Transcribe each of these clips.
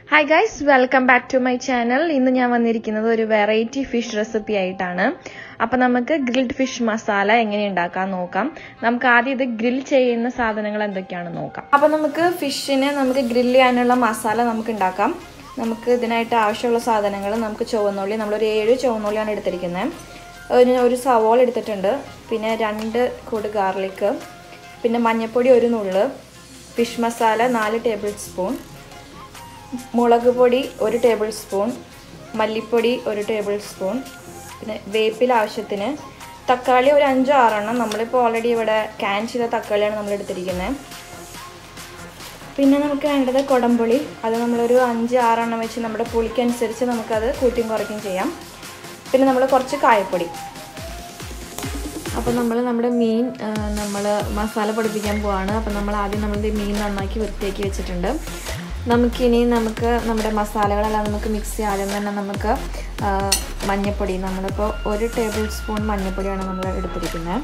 hi guys welcome back to my channel ഇന്ന് ഞാൻ വന്നിരിക്കുന്നത് ഒരു വെറൈറ്റി ഫിഷ് റെസിപ്പി ആയിട്ടാണ് അപ്പം നമുക്ക് ഗ്രിൽഡ് ഫിഷ് മസാല എങ്ങനെ ഉണ്ടാക്കാൻ നോക്കാം നമുക്ക് ആദ്യം ഇത് ഗ്രിൽ ചെയ്യുന്ന സാധനങ്ങൾ എന്തൊക്കെയാണെന്ന് നോക്കാം അപ്പം നമുക്ക് ഫിഷിനെ നമുക്ക് ഗ്രിൽ ചെയ്യാനുള്ള മസാല നമുക്ക് ഉണ്ടാക്കാം നമുക്ക് ഇതിനായിട്ട് ആവശ്യമുള്ള സാധനങ്ങൾ നമുക്ക് ചുവന്നുള്ളി നമ്മളൊരു ഏഴ് ചുവന്നുള്ളിയാണ് എടുത്തിരിക്കുന്നത് ഒരു ഒരു സവോൾ എടുത്തിട്ടുണ്ട് പിന്നെ രണ്ട് കൂട് ഗാർലിക്ക് പിന്നെ മഞ്ഞൾപ്പൊടി ഒരു നുള്ള് ഫിഷ് മസാല നാല് ടേബിൾ സ്പൂൺ മുളക് പൊടി ഒരു ടേബിൾ സ്പൂൺ മല്ലിപ്പൊടി ഒരു ടേബിൾ സ്പൂൺ പിന്നെ വേപ്പില ആവശ്യത്തിന് തക്കാളി ഒരു അഞ്ചോ ആറെണ്ണം നമ്മളിപ്പോൾ ഓൾറെഡി ഇവിടെ ക്യാൻ ചെയ്ത തക്കാളിയാണ് നമ്മൾ എടുത്തിരിക്കുന്നത് പിന്നെ നമുക്ക് വേണ്ടത് കുടംപുളി അത് നമ്മളൊരു അഞ്ച് ആറെണ്ണം വെച്ച് നമ്മുടെ പുളിക്കനുസരിച്ച് നമുക്കത് കൂട്ടിയും കുറയ്ക്കുകയും ചെയ്യാം പിന്നെ നമ്മൾ കുറച്ച് കായപ്പൊടി അപ്പോൾ നമ്മൾ നമ്മുടെ മീൻ നമ്മൾ മസാല പൊടിപ്പിക്കാൻ പോവാണ് അപ്പോൾ നമ്മൾ ആദ്യം നമ്മൾ മീൻ നന്നാക്കി വൃത്തിയാക്കി വെച്ചിട്ടുണ്ട് നമുക്കിനി നമുക്ക് നമ്മുടെ മസാലകളെല്ലാം നമുക്ക് മിക്സ് ചെയ്യാം ആദ്യം തന്നെ നമുക്ക് മഞ്ഞൾപ്പൊടി നമ്മളിപ്പോൾ ഒരു ടേബിൾ സ്പൂൺ മഞ്ഞൾപ്പൊടിയാണ് നമ്മൾ എടുത്തിരിക്കുന്നത്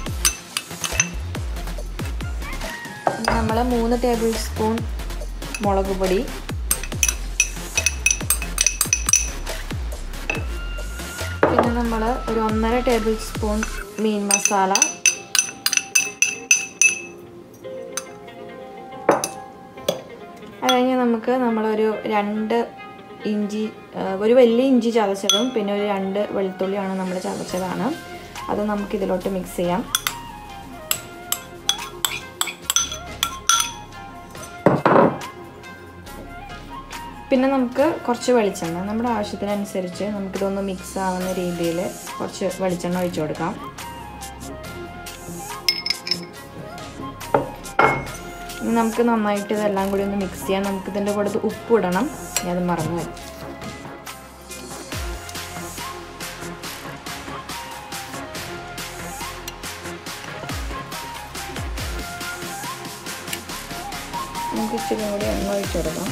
നമ്മൾ മൂന്ന് ടേബിൾ സ്പൂൺ മുളക് പൊടി പിന്നെ നമ്മൾ ഒരു ഒന്നര ടേബിൾ സ്പൂൺ മീൻ മസാല അത് കഴിഞ്ഞ് നമുക്ക് നമ്മളൊരു രണ്ട് ഇഞ്ചി ഒരു വലിയ ഇഞ്ചി ചതച്ചതും പിന്നെ ഒരു രണ്ട് വെളുത്തുള്ളിയാണ് നമ്മൾ ചതച്ചതാണ് അത് നമുക്ക് ഇതിലോട്ട് മിക്സ് ചെയ്യാം പിന്നെ നമുക്ക് കുറച്ച് വെളിച്ചെണ്ണ നമ്മുടെ ആവശ്യത്തിനനുസരിച്ച് നമുക്കിതൊന്ന് മിക്സ് ആവുന്ന രീതിയിൽ കുറച്ച് വെളിച്ചെണ്ണ ഒഴിച്ചു കൊടുക്കാം നമുക്ക് നന്നായിട്ട് ഇതെല്ലാം കൂടി ഒന്ന് മിക്സ് ചെയ്യാം നമുക്ക് ഇതിൻ്റെ കൂടെ ഉപ്പ് ഇടണം ഞാൻ അത് മറന്നു വരും നമുക്ക് ഇച്ചിരി കൂടി എണ്ണ ഒഴിച്ചു കൊടുക്കാം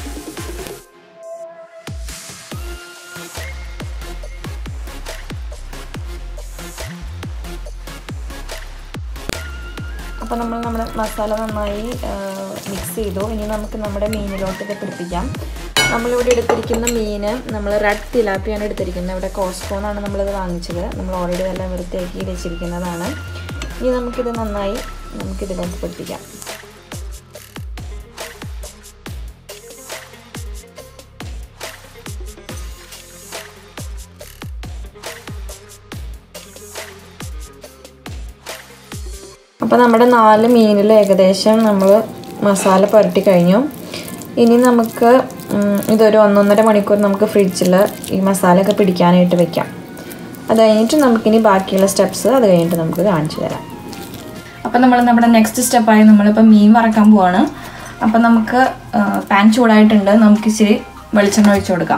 അപ്പോൾ നമ്മൾ നമ്മുടെ മസാല നന്നായി മിക്സ് ചെയ്തു ഇനി നമുക്ക് നമ്മുടെ മീനിലോട്ട് ഇത് പിടിപ്പിക്കാം നമ്മളിവിടെ എടുത്തിരിക്കുന്ന മീൻ നമ്മൾ റെഡ് തിലാപ്പിയാണ് എടുത്തിരിക്കുന്നത് ഇവിടെ കോസ്കോന്നാണ് നമ്മളിത് വാങ്ങിച്ചത് നമ്മൾ ഓൾറെഡി എല്ലാം വൃത്തിയാക്കി വെച്ചിരിക്കുന്നതാണ് ഇനി നമുക്കിത് നന്നായി നമുക്കിതിലോട്ട് പിടിപ്പിക്കാം അപ്പോൾ നമ്മുടെ നാല് മീനിൽ ഏകദേശം നമ്മൾ മസാല പുരട്ടി കഴിഞ്ഞു ഇനി നമുക്ക് ഇതൊരു ഒന്നൊന്നര മണിക്കൂർ നമുക്ക് ഫ്രിഡ്ജിൽ ഈ മസാലയൊക്കെ പിടിക്കാനായിട്ട് വെക്കാം അത് കഴിഞ്ഞിട്ട് നമുക്കിനി ബാക്കിയുള്ള സ്റ്റെപ്സ് അത് കഴിഞ്ഞിട്ട് നമുക്ക് കാണിച്ചു തരാം അപ്പോൾ നമ്മൾ നമ്മുടെ നെക്സ്റ്റ് സ്റ്റെപ്പായി നമ്മളിപ്പോൾ മീൻ വറക്കാൻ പോവാണ് അപ്പോൾ നമുക്ക് പാൻ ചൂടായിട്ടുണ്ട് നമുക്ക് ഇച്ചിരി വെളിച്ചെണ്ണ ഒഴിച്ചു കൊടുക്കാം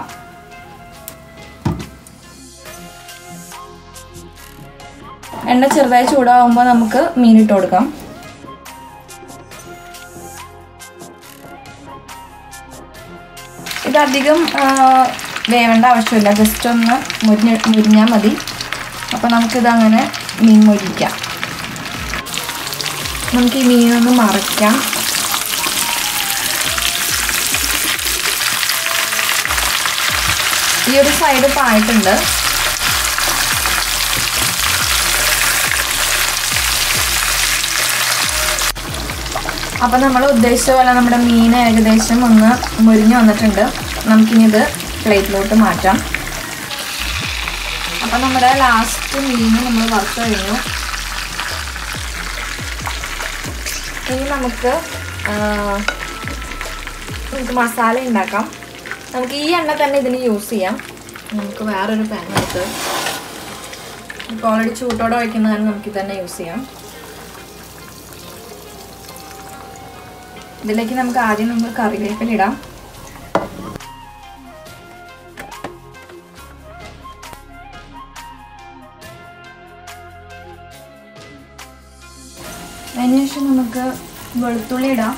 എണ്ണ ചെറുതായി ചൂടാകുമ്പോൾ നമുക്ക് മീൻ ഇട്ട് കൊടുക്കാം ഇതധികം വേവേണ്ട ആവശ്യമില്ല ജസ്റ്റ് ഒന്ന് മുരിഞ്ഞ മുരിഞ്ഞാൽ മതി അപ്പോൾ നമുക്കിത് അങ്ങനെ മീൻ മുരിക്കാം നമുക്ക് ഈ മീനൊന്ന് മറയ്ക്കാം ഈ ഒരു സൈഡ് പായിട്ടുണ്ട് അപ്പം നമ്മൾ ഉദ്ദേശിച്ച പോലെ നമ്മുടെ മീൻ ഏകദേശം ഒന്ന് മുരിഞ്ഞു വന്നിട്ടുണ്ട് നമുക്കിനി ഇത് പ്ലേറ്റിലോട്ട് മാറ്റാം അപ്പം നമ്മുടെ ലാസ്റ്റ് മീൻ നമ്മൾ വറുത്ത് കഴിഞ്ഞു ഇനി നമുക്ക് നമുക്ക് മസാല ഉണ്ടാക്കാം നമുക്ക് ഈ എണ്ണ തന്നെ ഇതിന് യൂസ് ചെയ്യാം നമുക്ക് വേറൊരു പാൻ എടുത്ത് ഇപ്പോൾ ഓൾറെഡി ചൂട്ടോടെ വയ്ക്കുന്നതാണ് നമുക്ക് ഇത് തന്നെ യൂസ് ചെയ്യാം ഇതിലേക്ക് നമുക്ക് ആദ്യം നമ്മൾ കറിവേപ്പില ഇടാം അതിനുശേഷം നമുക്ക് വെളുത്തുള്ളി ഇടാം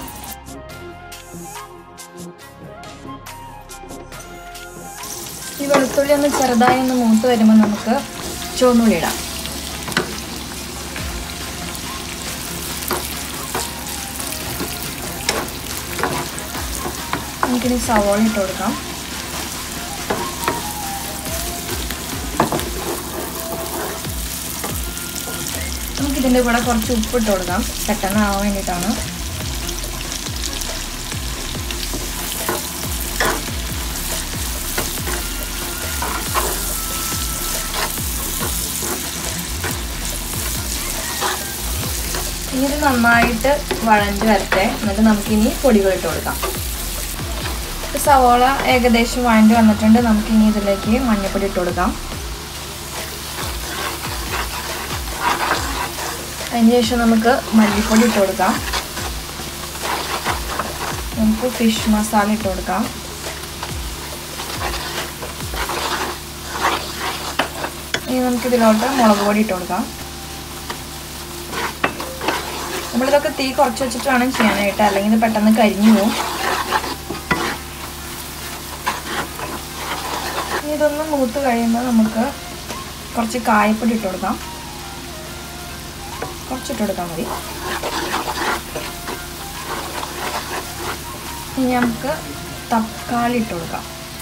ഈ വെളുത്തുള്ളി ഒന്ന് ചെറുതായി ഒന്ന് മൂത്ത് വരുമ്പോൾ നമുക്ക് ചുവന്നുള്ളി ഇടാം നമുക്കിനി സവോള ഇട്ട് കൊടുക്കാം നമുക്കിതിൻ്റെ കൂടെ കുറച്ച് ഉപ്പ് ഇട്ട് കൊടുക്കാം പെട്ടെന്ന് ആവാൻ വേണ്ടിയിട്ടാണ് ഇനി ഇത് നന്നായിട്ട് വഴഞ്ഞ് വരട്ടെ എന്നിട്ട് നമുക്കിനി പൊടികൾ ഇട്ട് കൊടുക്കാം സവോള ഏകദേശം വഴഞ്ഞ് വന്നിട്ടുണ്ട് നമുക്കിനി ഇതിലേക്ക് മഞ്ഞൾപ്പൊടി ഇട്ട് കൊടുക്കാം അതിന് ശേഷം നമുക്ക് മല്ലിപ്പൊടി ഇട്ട് കൊടുക്കാം നമുക്ക് ഫിഷ് മസാല ഇട്ട് കൊടുക്കാം ഇനി നമുക്കിതിലോട്ട് മുളക് പൊടി ഇട്ട് കൊടുക്കാം നമ്മളിതൊക്കെ തീ കുറച്ച് വെച്ചിട്ട് വേണം ചെയ്യാനായിട്ട് അല്ലെങ്കിൽ ഇത് പെട്ടെന്ന് കരിഞ്ഞു പോകും ഇനി ഇതൊന്ന് മൂത്ത് കഴിയുമ്പോൾ നമുക്ക് കുറച്ച് കായപ്പൊടി ഇട്ട് കൊടുക്കാം കുറച്ചിട്ട് കൊടുത്താൽ മതി ഇനി നമുക്ക് തക്കാളി ഇട്ട് കൊടുക്കാം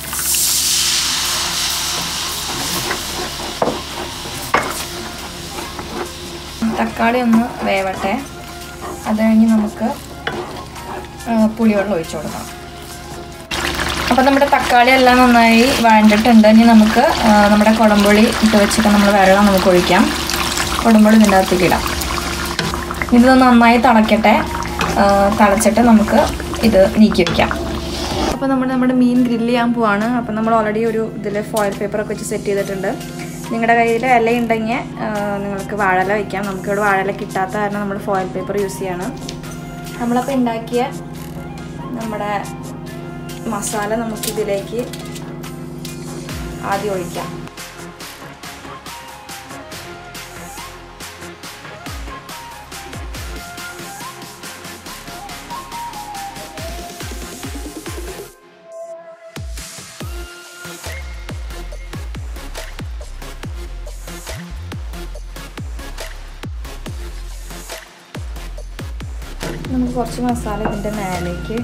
തക്കാളി ഒന്ന് വേവട്ടെ അത് കഴിഞ്ഞ് നമുക്ക് പുളിവെള്ളം ഒഴിച്ചു കൊടുക്കാം അപ്പം നമ്മുടെ തക്കാളി എല്ലാം നന്നായി വഴണ്ടിട്ടുണ്ട് ഇനി നമുക്ക് നമ്മുടെ കുടംപുളി ഇട്ട് വെച്ചിട്ട് നമ്മൾ വെള്ളം നമുക്ക് ഒഴിക്കാം കുടംപുളി ഇതിൻ്റെ അകത്തേക്ക് ഇടാം ഇത് നന്നായി തിളയ്ക്കട്ടെ തിളച്ചിട്ട് നമുക്ക് ഇത് നീക്കി വയ്ക്കാം അപ്പോൾ നമ്മൾ നമ്മുടെ മീൻ ഗ്രില്ല് ചെയ്യാൻ പോവാണ് അപ്പോൾ നമ്മൾ ഓൾറെഡി ഒരു ഇതിൽ ഫോയിൽ പേപ്പറൊക്കെ വെച്ച് സെറ്റ് ചെയ്തിട്ടുണ്ട് നിങ്ങളുടെ കയ്യിൽ ഇല ഉണ്ടെങ്കിൽ നിങ്ങൾക്ക് വാഴല വയ്ക്കാം നമുക്കിവിടെ വാഴല കിട്ടാത്ത കാരണം നമ്മൾ ഫോയിൽ പേപ്പർ യൂസ് ചെയ്യാണ് നമ്മളപ്പോൾ ഉണ്ടാക്കിയ നമ്മുടെ മസാല നമുക്കിതിലേക്ക് ആദ്യം ഒഴിക്കാം നമുക്ക് കുറച്ച് മസാല ഇതിൻ്റെ മേലേക്ക്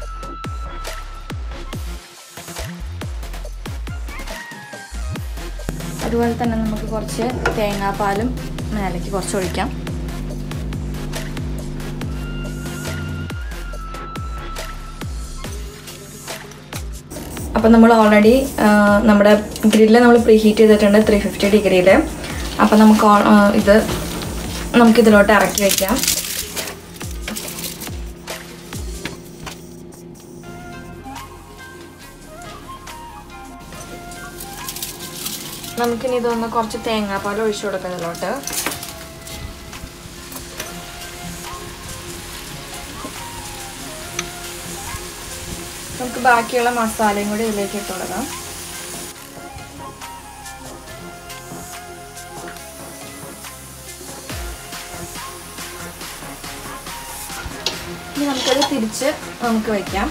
അതുപോലെ തന്നെ നമുക്ക് കുറച്ച് തേങ്ങാപ്പാലും മേലേക്ക് കുറച്ച് ഒഴിക്കാം അപ്പം നമ്മൾ ഓൾറെഡി നമ്മുടെ ഗ്രില്ല് നമ്മൾ പ്രീ ഹീറ്റ് ചെയ്തിട്ടുണ്ട് ത്രീ ഫിഫ്റ്റി ഡിഗ്രിയിൽ അപ്പം നമുക്ക് ഇത് നമുക്കിതിലോട്ട് ഇറക്കി വയ്ക്കാം നമുക്കിനി ഇതൊന്ന് കുറച്ച് തേങ്ങാപ്പാൽ ഒഴിച്ചു കൊടുക്കാം ഇതിലോട്ട് നമുക്ക് ബാക്കിയുള്ള മസാലയും കൂടി ഇതിലേക്ക് ഇട്ട് കൊടുക്കാം ഇനി നമുക്കത് തിരിച്ച് നമുക്ക് വയ്ക്കാം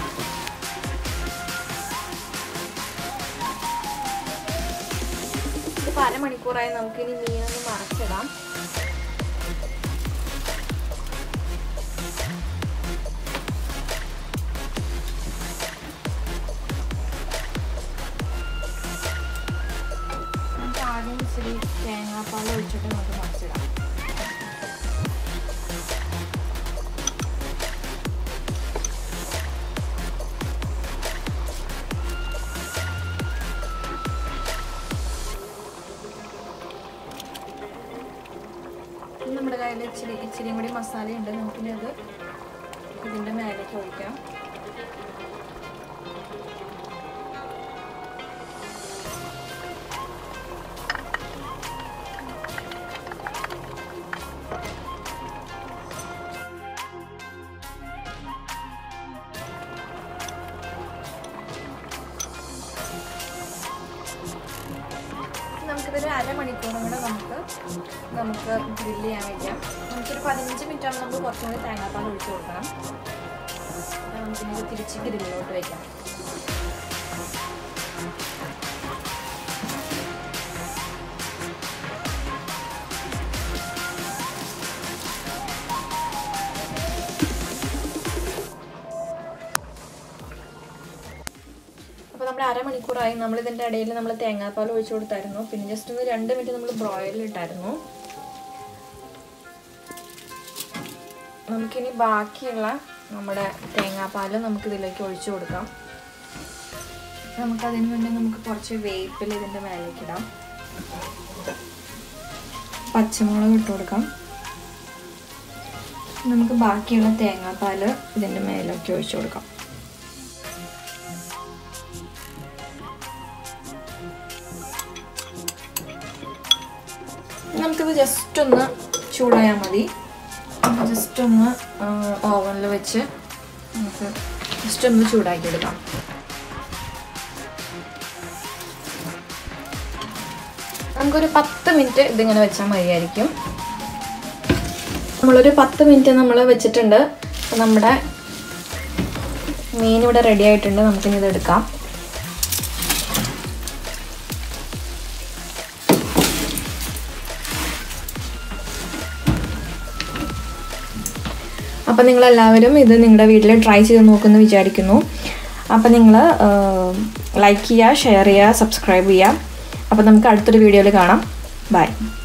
ഇപ്പോൾ അരമണിക്കൂറായി നമുക്കിനി മീനൊന്ന് മറച്ചിടാം നമുക്ക് ആദ്യം ഇച്ചിരി തേങ്ങാപ്പാൽ ഒഴിച്ചിട്ട് നമുക്ക് മറച്ചിടാം നമ്മുടെ കയ്യിൽ ഇച്ചിരി ഇച്ചിരിയും കൂടി മസാലയുണ്ട് നമുക്കിനി അത് ഇതിൻ്റെ മേലേക്ക് ഒഴിക്കാം നമുക്കിതൊരു അരമണിക്കൂറും കൂടെ നമുക്ക് നമുക്ക് ഗ്രില്ല് ചെയ്യാൻ വയ്ക്കാം നമുക്കൊരു പതിനഞ്ച് മിനിറ്റ് ആകുമ്പോൾ നമുക്ക് കുറച്ചും കൂടി തേങ്ങാപ്പാൽ ഒഴിച്ച് കൊടുക്കണം അപ്പോൾ നമുക്കിനി തിരിച്ച് ഗ്രില്ലിലോട്ട് വയ്ക്കാം അപ്പോൾ നമ്മൾ അരമണിക്കൂറായി നമ്മൾ ഇതിൻ്റെ ഇടയിൽ നമ്മൾ തേങ്ങാപ്പാൽ ഒഴിച്ചു കൊടുത്തായിരുന്നു പിന്നെ ജസ്റ്റ് ഒന്ന് രണ്ട് മിനിറ്റ് നമ്മൾ ബ്രോയിലിൽ ഇട്ടായിരുന്നു നമുക്കിനി ബാക്കിയുള്ള നമ്മുടെ തേങ്ങാപ്പാൽ നമുക്ക് ഇതിലേക്ക് ഒഴിച്ചു കൊടുക്കാം നമുക്കതിന് വേണ്ടി നമുക്ക് കുറച്ച് വേപ്പിൽ ഇതിൻ്റെ മേലേക്ക് ഇടാം പച്ചമുളക് ഇട്ട് കൊടുക്കാം നമുക്ക് ബാക്കിയുള്ള തേങ്ങാപ്പാൽ ഇതിൻ്റെ മേലേക്ക് ഒഴിച്ചു കൊടുക്കാം നമുക്കിത് ജസ്റ്റ് ഒന്ന് ചൂടായാൽ മതി ജസ്റ്റ് ഒന്ന് ഓവനിൽ വെച്ച് നമുക്ക് ജസ്റ്റ് ഒന്ന് ചൂടാക്കി എടുക്കാം നമുക്കൊരു പത്ത് മിനിറ്റ് ഇതിങ്ങനെ വെച്ചാൽ മതിയായിരിക്കും നമ്മളൊരു പത്ത് മിനിറ്റ് നമ്മൾ വെച്ചിട്ടുണ്ട് അപ്പം നമ്മുടെ മീൻ ഇവിടെ റെഡി ആയിട്ടുണ്ട് നമുക്കിനി ഇത് എടുക്കാം അപ്പം നിങ്ങളെല്ലാവരും ഇത് നിങ്ങളുടെ വീട്ടിൽ ട്രൈ ചെയ്ത് നോക്കുമെന്ന് വിചാരിക്കുന്നു അപ്പം നിങ്ങൾ ലൈക്ക് ചെയ്യുക ഷെയർ ചെയ്യുക സബ്സ്ക്രൈബ് ചെയ്യുക അപ്പം നമുക്ക് അടുത്തൊരു വീഡിയോയിൽ കാണാം ബൈ